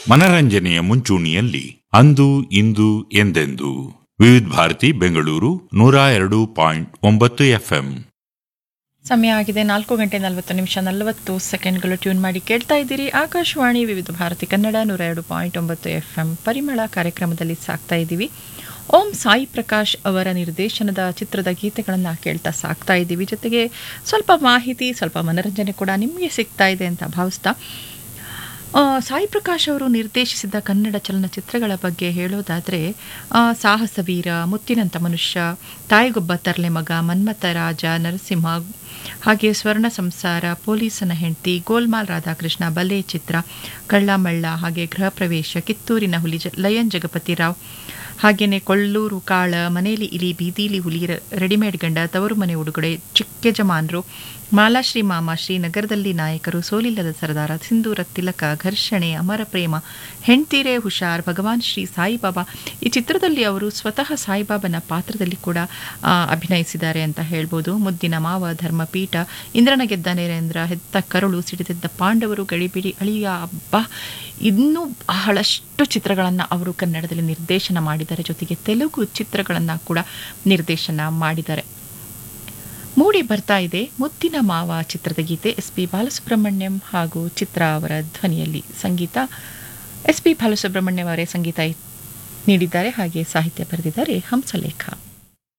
ಮನರಂಜನೆಯ ಮುಂಚೂಣಿಯಲ್ಲಿ ಅಂದು ಇಂದು ಎಂದೆಂದು ವಿವಿಧ ಭಾರತಿ ಬೆಂಗಳೂರು ನೂರ ಎರಡು ಪಾಯಿಂಟ್ ಒಂಬತ್ತು ಎಫ್ಎಂ ಸಮಯ ಆಗಿದೆ ನಾಲ್ಕು ಗಂಟೆ ನಲವತ್ತು ನಿಮಿಷ ನಲವತ್ತು ಸೆಕೆಂಡ್ಗಳು ಟ್ಯೂನ್ ಮಾಡಿ ಕೇಳ್ತಾ ಇದ್ದೀರಿ ಆಕಾಶವಾಣಿ ವಿವಿಧ ಭಾರತಿ ಕನ್ನಡ ನೂರ ಎರಡು ಪಾಯಿಂಟ್ ಒಂಬತ್ತು ಎಫ್ ಎಂ ಪರಿಮಳ ಕಾರ್ಯಕ್ರಮದಲ್ಲಿ ಸಾಕ್ತಾ ಇದ್ದೀವಿ ಓಂ ಸಾಯಿ ಪ್ರಕಾಶ್ ಅವರ ನಿರ್ದೇಶನದ ಚಿತ್ರದ ಗೀತೆಗಳನ್ನು ಕೇಳ್ತಾ ಸಾಕ್ತಾ ಇದ್ದೀವಿ ಜೊತೆಗೆ ಸ್ವಲ್ಪ ಮಾಹಿತಿ ಸ್ವಲ್ಪ ಮನರಂಜನೆ ಕೂಡ ನಿಮಗೆ ಸಿಗ್ತಾ ಇದೆ ಅಂತ ಭಾವಿಸ್ತಾ ಆ, ಸಾಯಿ ಪ್ರಕಾಶ್ ಅವರು ನಿರ್ದೇಶಿಸಿದ ಕನ್ನಡ ಚಲನಚಿತ್ರಗಳ ಬಗ್ಗೆ ಹೇಳೋದಾದರೆ ಸಾಹಸವೀರ ಮುತ್ತಿನಂತ ಮನುಷ್ಯ ತಾಯಿಗೊಬ್ಬ ತರ್ಲೆ ಮಗ ಮನ್ಮಥ ರಾಜ ನರಸಿಂಹ ಹಾಗೆ ಸ್ವರ್ಣ ಸಂಸಾರ ಪೊಲೀಸನ ಹೆಂಡತಿ ಗೋಲ್ಮಾಲ್ ರಾಧಾಕೃಷ್ಣ ಬಲೆ ಚಿತ್ರ ಕಳ್ಳಮಳ್ಳ ಹಾಗೆ ಗೃಹ ಪ್ರವೇಶ ಕಿತ್ತೂರಿನ ಹುಲಿ ಜ ಲಯನ್ ಜಗಪತಿ ರಾವ್ ಹಾಗೆಯೇ ಕೊಳ್ಳೂರು ಕಾಳ ಮನೇಲಿ ಇಲಿ ಬೀದಿಲಿ ಹುಲಿ ರ- ರೆಡಿಮೇಡ್ ಗಂಡ ತವರು ಮನೆ ಉಡುಗೊರೆ ಚಿಕ್ಕ ಯಜಮಾನರು ಮಾಲಾಶ್ರೀ ಮಾಮಾಶ್ರೀ ನಗರದಲ್ಲಿ ನಾಯಕರು ಸೋಲಿಲ್ಲದ ಸರದಾರ ಸಿಂಧೂರ ತಿಲಕ ಘರ್ಷಣೆ ಅಮರ ಪ್ರೇಮ ಹೆಣ್ತೀರೆ ಹುಷಾರ್ ಭಗವಾನ್ ಶ್ರೀ ಸಾಯಿಬಾಬಾ ಈ ಚಿತ್ರದಲ್ಲಿ ಅವರು ಸ್ವತಃ ಸಾಯಿಬಾಬನ ಪಾತ್ರದಲ್ಲಿ ಕೂಡ ಆ, ಅಭಿನಯಿಸಿದ್ದಾರೆ ಅಂತ ಹೇಳ್ಬೋದು ಮುದ್ದಿನ ಮಾವ ಧರ್ಮಪೀಠ ಇಂದ್ರನ ಗೆದ್ದ ನೇರೇಂದ್ರ ಹೆತ್ತ ಕರುಳು ಸಿಡಿದಿದ್ದ ಪಾಂಡವರು ಗಡಿಬಿಡಿ ಅಳಿಯ ಅಬ್ಬ ಇನ್ನೂ ಬಹಳಷ್ಟು ಚಿತ್ರಗಳನ್ನು ಅವರು ಕನ್ನಡದಲ್ಲಿ ನಿರ್ದೇಶನ ಮಾಡಿದ್ದಾರೆ ಜೊತೆಗೆ ತೆಲುಗು ಚಿತ್ರಗಳನ್ನು ಕೂಡ ನಿರ್ದೇಶನ ಮಾಡಿದ್ದಾರೆ ಮೂಡಿ ಬರ್ತಾ ಇದೆ ಮುತ್ತಿನ ಮಾವ ಚಿತ್ರದ ಗೀತೆ ಎಸ್ ಪಿ ಬಾಲಸುಬ್ರಹ್ಮಣ್ಯಂ ಹಾಗೂ ಚಿತ್ರ ಅವರ ಧ್ವನಿಯಲ್ಲಿ ಸಂಗೀತ ಎಸ್ ಪಿ ಬಾಲಸುಬ್ರಹ್ಮಣ್ಯಂ ಅವರೇ ಸಂಗೀತ ನೀಡಿದ್ದಾರೆ ಹಾಗೆ ಸಾಹಿತ್ಯ ಬರೆದಿದ್ದಾರೆ ಹಂಸಲೇಖ